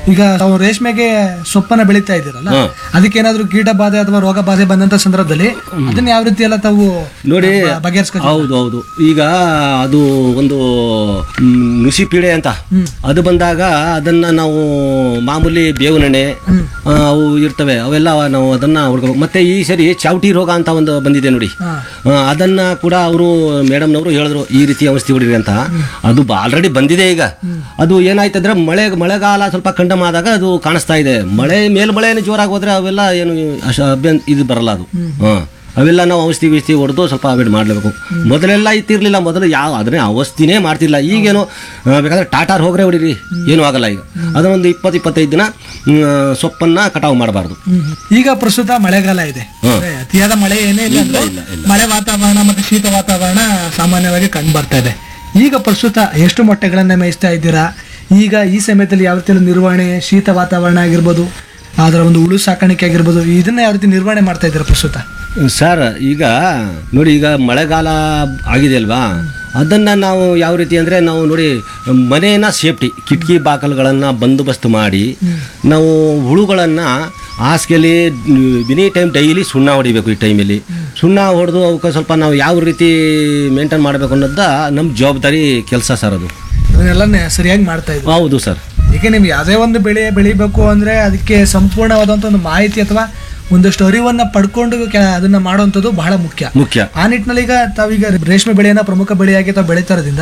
ಈಗ ತಾವು ರೇಷ್ಮೆಗೆ ಸೊಪ್ಪನ್ನ ಬೆಳೀತಾ ಇದ್ದೀರಲ್ಲ ಹಾ. ಅದಕ್ಕೆ ಏನಾದ್ರು ಕೀಟ ಬಾಧೆ ಅಥವಾ ರೋಗ ಬಾಧೆ ಬಂದಂತ ಸಂದರ್ಭದಲ್ಲಿ ಅದನ್ನ ಯಾವ ರೀತಿ ಎಲ್ಲ ತಾವು ನೋಡಿ ಬ- ಬಗೆಹರಿಸ್ಕೊತೀರಾ? ಹೌದು ಹೌದು ಈಗ ಅದು ಒಂದು ಮ್, ನುಸಿ ಪೀಡೆ ಅಂತ ಅದು ಬಂದಾಗ ಅದನ್ನ ನಾವು ಮಾಮೂಲಿ ಬೇವಿನೆಣ್ಣೆ ಆ, ಅವು ಇರ್ತವೆ ಅವೆಲ್ಲ ನಾವು ಅದನ್ನ ಹೊಡ್ಕೋಬೇಕು ಮತ್ತೆ ಈ ಸರಿ ಚಾವಟಿ ರೋಗ ಅಂತ ಒಂದು ಬಂದಿದೆ ನೋಡಿ ಹಾ. ಆ, ಅದನ್ನ ಕೂಡ ಅವರು ಮೇಡಮ್ನವರು ಹೇಳಿದ್ರು ಈ ರೀತಿ ಔಷಧಿ ಹೊಡಿರಿ ಅಂತ ಅದು ಆಲ್ರೆಡಿ ಬಂದಿದೆ ಈಗ ಅದು ಏನಾಯ್ತಂದ್ರೆ ಮಳೆ ಮಳೆಗಾಲ ಸ್ವಲ್ಪ ಕಂಡಮಾದಾಗ ಅದು ಕಾಣಿಸ್ತಾ ಇದೆ ಮಳೆ ಮೇಲ್ಮಳೆನೇ ಜೋರಾಗಿ ಹೋದ್ರೆ ಅವೆಲ್ಲ ಏನು ಅಶ- ಅಭ್ಯಂತ ಇದು ಬರಲ್ಲ ಅದು ಹಾಂ ಅವೆಲ್ಲ ನಾವು ಔಷಧಿ ಗಿಷ್ಧಿ ಹೊಡೆದು ಸ್ವಲ್ಪ ಅವಾಯ್ಡ್ ಮಾಡಲೇಬೇಕು ಮೊದಲೆಲ್ಲ ಇತ್ತಿರ್ಲಿಲ್ಲ ಮೊದಲು ಯಾವ ಅದನ್ನೇ ಔಷಧಿನೇ ಮಾಡ್ತಿಲ್ಲ ಈಗೇನು ಆ, ಬೇಕಾದ್ರೆ ಟಾಟಾರ್ ಹೋಗ್ರೆ ಹೊಡಿರಿ ಏನೂ ಆಗಲ್ಲ ಈಗ ಅದನ್ನೊಂದು ಇಪ್ಪತ್ತು ಇಪ್ಪತ್ತೈದು ದಿನ ಮ್, ಸೊಪ್ಪನ್ನ ಕಟಾವು ಮಾಡಬಾರ್ದು ಹ್ಮ್. ಈಗ ಪ್ರಸ್ತುತ ಮಳೆಗಾಲ ಇದೆ ಅಂದ್ರೆ ಅತಿಯಾದ ಮಳೆ ಏನೇ ಇಲ್ಲ ಅಂದ್ರೆ ಮಳೆ ವಾತಾವರಣ ಮತ್ತೆ ಶೀತ ವಾತಾವರಣ ಸಾಮಾನ್ಯವಾಗಿ ಕಂಡು ಬರ್ತಾ ಇದೆ ಈಗ ಪ್ರಸ್ತುತ ಎಷ್ಟು ಮೊಟ್ಟೆಗಳನ್ನ ಮೇಯಿಸ್ತಾ ಇದ್ದೀರಾ ಈಗ ಈ ಸಮಯದಲ್ಲಿ ಯಾವ ರೀತಿ ನಿರ್ವಹಣೆ ಶೀತ ವಾತಾವರಣ ಆಗಿರ್ಬೋದು ಅದರ ಒಂದು ಉಳು ಸಾಕಾಣಿಕೆ ಆಗಿರ್ಬೋದು ಇದನ್ನ ಯಾವ ರೀತಿ ನಿರ್ವಹಣೆ ಮಾಡ್ತಾ ಇದ್ದೀರಾ ಪ್ರಸ್ತುತ ಸರ್ ಈಗ ನೋಡಿ ಈಗ ಮಳೆಗಾಲ ಆಗಿದೆ ಅಲ್ವಾ ಅದನ್ನ ನಾವು ಯಾವ ರೀತಿ ಅಂದರೆ ನಾವು ನೋಡಿ ಮನೆಯನ್ನ ಸೇಫ್ಟಿ ಕಿಟಕಿ ಬಾಕಲುಗಳನ್ನು ಬಂದೋಬಸ್ತ್ ಮಾಡಿ ನಾವು ಹುಳುಗಳನ್ನು ಹಾಸಿಗೆಯಲ್ಲಿ ಎನಿ ಟೈಮ್ ಡೈಲಿ ಸುಣ್ಣ ಹೊಡಿಬೇಕು ಈ ಟೈಮಲ್ಲಿ ಸುಣ್ಣ ಹೊಡೆದು ಅವಕ್ಕೆ ಸ್ವಲ್ಪ ನಾವು ಯಾವ ರೀತಿ ಮೇಂಟೈನ್ ಮಾಡಬೇಕು ಅನ್ನೋದ ನಮ್ಮ ಜವಾಬ್ದಾರಿ ಕೆಲಸ ಸರ್ ಅದು ಇದನ್ನೆಲ್ಲ ಸರಿಯಾಗಿ ಮಾಡ್ತಾ ಇದ್ದೀವಿ ಹೌದು ಸರ್ ಈಗ ನಿಮ್ಗೆ ಯಾವುದೇ ಒಂದು ಬೆಳೆ ಬೆಳಿಬೇಕು ಅಂದ್ರೆ ಅದಕ್ಕೆ ಸಂಪೂರ್ಣವಾದಂಥ ಒಂದು ಮಾಹಿತಿ ಅಥವಾ ಒಂದಷ್ಟು ಅರಿವನ್ನ ಪಡ್ಕೊಂಡು ಕೆ- ಅದನ್ನ ಮಾಡುವಂಥದ್ದು ಬಹಳ ಮುಖ್ಯ ಮುಖ್ಯ ಆ ನಿಟ್ಟಿನಲ್ಲಿ ಈಗ ತಾವೀಗ ರೇಷ್ಮೆ ಬೆಳೆಯನ್ನ ಪ್ರಮುಖ ಬೆಳೆಯಾಗಿ ತಾವು ಬೆಳೀತಾ ಇರೋದ್ರಿಂದ